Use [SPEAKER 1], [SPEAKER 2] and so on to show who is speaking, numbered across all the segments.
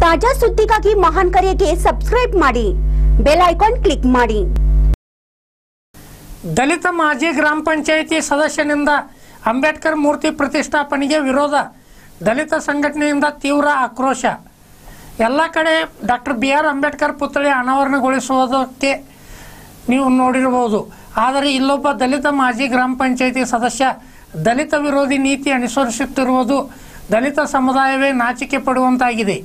[SPEAKER 1] ತಾಜಾ ಸುದ್ದಿಗಾಗಿ ಮಹಾನ್ ಕರೆಗೆ ಸಬ್ಸ್ಕ್ರೈಬ್ ಮಾಡಿ ಬೆಲ್ ಐಕಾನ್ ಕ್ಲಿಕ್ ಮಾಡಿ
[SPEAKER 2] ದಲಿತ ಮಾಜಿ ಗ್ರಾಮ ಪಂಚಾಯಿತಿ ಸದಸ್ಯನಿಂದ ಅಂಬೇಡ್ಕರ್ ಮೂರ್ತಿ ಪ್ರತಿಷ್ಠಾಪನೆಗೆ ವಿರೋಧ ದಲಿತ ಸಂಘಟನೆಯಿಂದ ತೀವ್ರ ಆಕ್ರೋಶ ಎಲ್ಲ ಕಡೆ ಡಾಕ್ಟರ್ ಬಿ ಆರ್ ಅಂಬೇಡ್ಕರ್ ಪುತ್ಥಳಿ ಅನಾವರಣಗೊಳಿಸುವುದಕ್ಕೆ ನೀವು ನೋಡಿರಬಹುದು ಆದರೆ ಇಲ್ಲೊಬ್ಬ ದಲಿತ ಮಾಜಿ ಗ್ರಾಮ ಪಂಚಾಯಿತಿ ಸದಸ್ಯ ದಲಿತ ವಿರೋಧಿ ನೀತಿ ಅನುಸರಿಸುತ್ತಿರುವುದು ದಲಿತ ಸಮುದಾಯವೇ ನಾಚಿಕೆ ಪಡುವಂತಾಗಿದೆ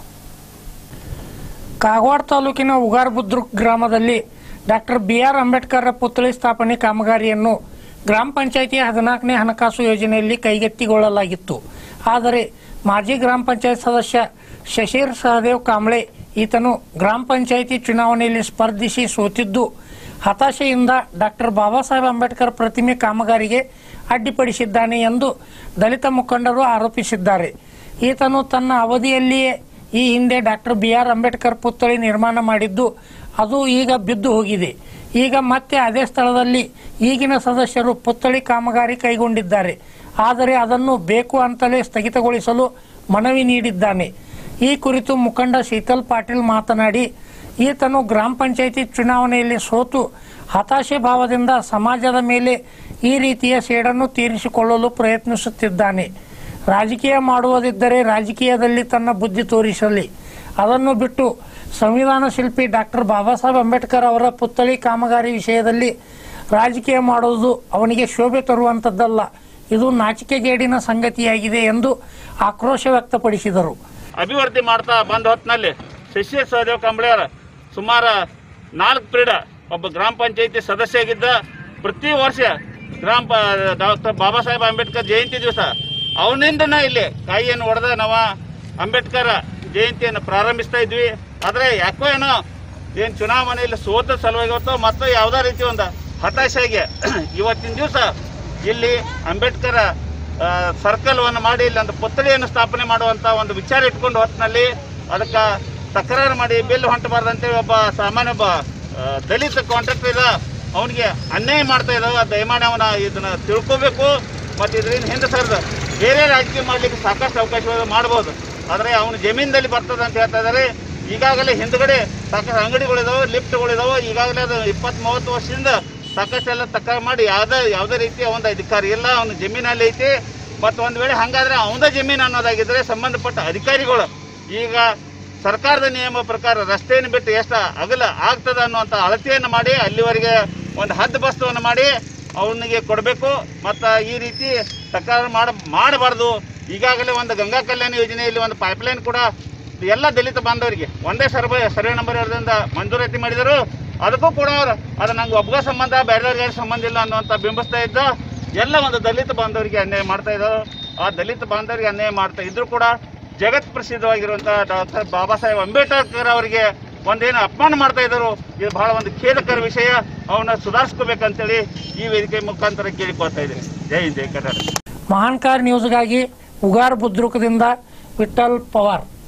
[SPEAKER 2] ಕಾಗವಾಡ ತಾಲೂಕಿನ ಉಗಾರ್ ಬುದ್ರುಕ್ ಗ್ರಾಮದಲ್ಲಿ ಡಾಕ್ಟರ್ ಬಿ ಆರ್ ಅಂಬೇಡ್ಕರ್ ಪುತ್ಥಳಿ ಸ್ಥಾಪನೆ ಕಾಮಗಾರಿಯನ್ನು ಗ್ರಾಮ ಪಂಚಾಯಿತಿಯ ಹದಿನಾಲ್ಕನೇ ಹಣಕಾಸು ಯೋಜನೆಯಲ್ಲಿ ಕೈಗೆತ್ತಿಕೊಳ್ಳಲಾಗಿತ್ತು ಆದರೆ ಮಾಜಿ ಗ್ರಾಮ ಪಂಚಾಯತ್ ಸದಸ್ಯ ಶಶೀರ್ ಸಹದೇವ್ ಕಾಂಬ್ಳೆ ಈತನು ಗ್ರಾಮ ಪಂಚಾಯಿತಿ ಚುನಾವಣೆಯಲ್ಲಿ ಸ್ಪರ್ಧಿಸಿ ಸೋತಿದ್ದು ಹತಾಶೆಯಿಂದ ಡಾಕ್ಟರ್ ಬಾಬಾ ಸಾಹೇಬ್ ಅಂಬೇಡ್ಕರ್ ಪ್ರತಿಮೆ ಕಾಮಗಾರಿಗೆ ಅಡ್ಡಿಪಡಿಸಿದ್ದಾನೆ ಎಂದು ದಲಿತ ಮುಖಂಡರು ಆರೋಪಿಸಿದ್ದಾರೆ ಈತನು ತನ್ನ ಅವಧಿಯಲ್ಲಿಯೇ ಈ ಹಿಂದೆ ಡಾಕ್ಟರ್ ಬಿ ಆರ್ ಅಂಬೇಡ್ಕರ್ ಪುತ್ಥಳಿ ನಿರ್ಮಾಣ ಮಾಡಿದ್ದು ಅದು ಈಗ ಬಿದ್ದು ಹೋಗಿದೆ ಈಗ ಮತ್ತೆ ಅದೇ ಸ್ಥಳದಲ್ಲಿ ಈಗಿನ ಸದಸ್ಯರು ಪುತ್ಥಳಿ ಕಾಮಗಾರಿ ಕೈಗೊಂಡಿದ್ದಾರೆ ಆದರೆ ಅದನ್ನು ಬೇಕು ಅಂತಲೇ ಸ್ಥಗಿತಗೊಳಿಸಲು ಮನವಿ ನೀಡಿದ್ದಾನೆ ಈ ಕುರಿತು ಮುಖಂಡ ಶೀತಲ್ ಪಾಟೀಲ್ ಮಾತನಾಡಿ ಈತನು ಗ್ರಾಮ ಪಂಚಾಯಿತಿ ಚುನಾವಣೆಯಲ್ಲಿ ಸೋತು ಹತಾಶೆ ಭಾವದಿಂದ ಸಮಾಜದ ಮೇಲೆ ಈ ರೀತಿಯ ಸೇಡನ್ನು ತೀರಿಸಿಕೊಳ್ಳಲು ಪ್ರಯತ್ನಿಸುತ್ತಿದ್ದಾನೆ ರಾಜಕೀಯ ಮಾಡುವುದಿದ್ದರೆ ರಾಜಕೀಯದಲ್ಲಿ ತನ್ನ ಬುದ್ಧಿ ತೋರಿಸಲಿ ಅದನ್ನು ಬಿಟ್ಟು ಸಂವಿಧಾನ ಶಿಲ್ಪಿ ಡಾಕ್ಟರ್ ಬಾಬಾ ಸಾಹೇಬ್ ಅಂಬೇಡ್ಕರ್ ಅವರ ಪುತ್ಥಳಿ ಕಾಮಗಾರಿ ವಿಷಯದಲ್ಲಿ ರಾಜಕೀಯ ಮಾಡುವುದು ಅವನಿಗೆ ಶೋಭೆ ತರುವಂಥದ್ದಲ್ಲ ಇದು ನಾಚಿಕೆಗೇಡಿನ ಸಂಗತಿಯಾಗಿದೆ ಎಂದು ಆಕ್ರೋಶ ವ್ಯಕ್ತಪಡಿಸಿದರು
[SPEAKER 3] ಅಭಿವೃದ್ಧಿ ಮಾಡ್ತಾ ಬಂದ ಹೊತ್ತಿನಲ್ಲಿ ಶಶಿ ಸಹದೇವ್ ಕಂಬಳಿಯರ ಸುಮಾರು ನಾಲ್ಕು ಪೀರಿಯಡ್ ಒಬ್ಬ ಗ್ರಾಮ ಪಂಚಾಯತಿ ಸದಸ್ಯ ಆಗಿದ್ದ ಪ್ರತಿ ವರ್ಷ ಗ್ರಾಮ ಪ- ಡಾಕ್ಟರ್ ಬಾಬಾ ಸಾಹೇಬ್ ಅಂಬೇಡ್ಕರ್ ಜಯಂತಿ ದಿವಸ ಅವನಿಂದನ ಇಲ್ಲಿ ಕಾಯಿಯನ್ನು ಹೊಡೆದ ನಾವು ಅಂಬೇಡ್ಕರ್ ಜಯಂತಿಯನ್ನು ಪ್ರಾರಂಭಿಸ್ತಾ ಇದ್ವಿ ಆದರೆ ಯಾಕೋ ಏನೋ ಏನು ಚುನಾವಣೆಯಲ್ಲಿ ಸೋತ ಸಲುವಾಗಿ ಹೊತ್ತು ಮತ್ತು ಯಾವುದೇ ರೀತಿ ಒಂದು ಹತಾಶೆಗೆ ಇವತ್ತಿನ ದಿವಸ ಇಲ್ಲಿ ಅಂಬೇಡ್ಕರ್ ಸರ್ಕಲ್ವನ್ನು ಮಾಡಿ ಇಲ್ಲಿ ಒಂದು ಪುತ್ಥಳಿಯನ್ನು ಸ್ಥಾಪನೆ ಮಾಡುವಂತ ಒಂದು ವಿಚಾರ ಇಟ್ಕೊಂಡು ಹೊತ್ತಿನಲ್ಲಿ ಅದಕ್ಕೆ ತಕರಾರು ಮಾಡಿ ಬಿಲ್ ಹೊಂಟಬಾರ್ದಂತೇಳಿ ಒಬ್ಬ ಸಾಮಾನ್ಯ ಒಬ್ಬ ಆ, ದಲಿತ ಕಾಂಟ್ರಾಕ್ಟರ್ ಇದ ಅವನಿಗೆ ಅನ್ಯಾಯ ಮಾಡ್ತಾ ಇದ್ದಾವೆ ದಯಮಾಡಿ ಅವನ ಇದನ್ನ ತಿಳ್ಕೋಬೇಕು ಮತ್ತು ಇದರಿಂದ ಹಿಂದೆ ಸರಿದ ಬೇರೆ ರಾಜಕೀಯ ಮಾಡಲಿಕ್ಕೆ ಸಾಕಷ್ಟು ಅವಕಾಶ ಮಾಡ್ಬೋದು ಆದರೆ ಅವನ ಜಮೀನಲ್ಲಿ ಬರ್ತದೆ ಅಂತ ಹೇಳ್ತಾ ಇದ್ದಾರೆ ಈಗಾಗಲೇ ಹಿಂದ್ಗಡೆ ಸಾಕಷ್ಟು ಅಂಗಡಿಗಳಿದಾವೆ ಲಿಫ್ಟ್ಗಳಿದಾವೆ ಈಗಾಗಲೇ ಅದು ಇಪ್ಪತ್ತ್ ಮೂವತ್ತು ವರ್ಷದಿಂದ ಸಾಕಷ್ಟು ಎಲ್ಲ ತಕರಾರು ಮಾಡಿ ಯಾವುದೇ ಯಾವುದೇ ರೀತಿಯ ಒಂದು ಅಧಿಕಾರ ಇಲ್ಲ ಅವನ ಜಮೀನಲ್ಲಿ ಐತಿ ಮತ್ತು ಒಂದು ವೇಳೆ ಹಂಗಾದ್ರೆ ಅವನ ಜಮೀನು ಅನ್ನೋದಾಗಿದ್ರೆ ಸಂಬಂಧಪಟ್ಟ ಅಧಿಕಾರಿಗಳು ಈಗ ಸರ್ಕಾರದ ನಿಯಮ ಪ್ರಕಾರ ರಸ್ತೆಯನ್ನು ಬಿಟ್ಟು ಎಷ್ಟು ಅಗಲ ಆಗ್ತದ ಅನ್ನುವಂಥ ಅಳತೆಯನ್ನು ಮಾಡಿ ಅಲ್ಲಿವರೆಗೆ ಒಂದು ಹದ್ದು ಬಸ್ತವನ್ನು ಮಾಡಿ ಅವನಿಗೆ ಕೊಡಬೇಕು ಮತ್ತು ಈ ರೀತಿ ತಕರಾರು ಮಾಡ ಮಾಡಬಾರ್ದು ಈಗಾಗಲೇ ಒಂದು ಗಂಗಾ ಕಲ್ಯಾಣ ಯೋಜನೆಯಲ್ಲಿ ಒಂದು ಪೈಪ್ಲೈನ್ ಕೂಡ ಎಲ್ಲ ದಲಿತ ಬಾಂಧವರಿಗೆ ಒಂದೇ ಸರ್ವೆ ಸರ್ವೆ ನಂಬರ್ ಎರಡರಿಂದ ಮಂಜೂರಾತಿ ಮಾಡಿದರು ಅದಕ್ಕೂ ಕೂಡ ಅವರು ಅದು ನಂಗೆ ಒಬ್ಬಗ ಸಂಬಂಧ ಬೇರೆದವ್ರಿಗೆ ಸಂಬಂಧ ಇಲ್ಲ ಅನ್ನುವಂಥ ಬಿಂಬಿಸ್ತಾ ಇದ್ದ ಎಲ್ಲ ಒಂದು ದಲಿತ ಬಾಂಧವರಿಗೆ ಅನ್ಯಾಯ ಮಾಡ್ತಾ ಇದ್ದಾರೆ ಆ ದಲಿತ ಬಾಂಧವರಿಗೆ ಅನ್ಯಾಯ ಮಾಡ್ತಾ ಇದ್ರು ಕೂಡ ಜಗತ್ ಪ್ರಸಿದ್ಧವಾಗಿರುವಂಥ ಡಾಕ್ಟರ್ ಬಾಬಾ ಸಾಹೇಬ್ ಅಂಬೇಡ್ಕರ್ ಅವರಿಗೆ ಒಂದೇನು ಅಪಮಾನ ಮಾಡ್ತಾ ಇದ್ದರು ಇದು ಬಹಳ ಒಂದು ಖೇದಕರ ವಿಷಯ ಅವನ್ನ ಸುಧಾರಿಸ್ಕೋಬೇಕಂತೇಳಿ ಈ ವೇದಿಕೆ ಮುಖಾಂತರ ಕೇಳಿಕೊಳ್ತಾ ಇದ್ದೀನಿ ಜೈ ಹಿಂದ್ ಜೈ ಕರ್ನಾಟಕ
[SPEAKER 2] ಮಹಾನ್ ಕಾರ್ ನ್ಯೂಸ್ಗಾಗಿ ಉಗಾರ್ ಬುದ್ರುಕದಿಂದ ವಿಠಲ್ ಪವಾರ್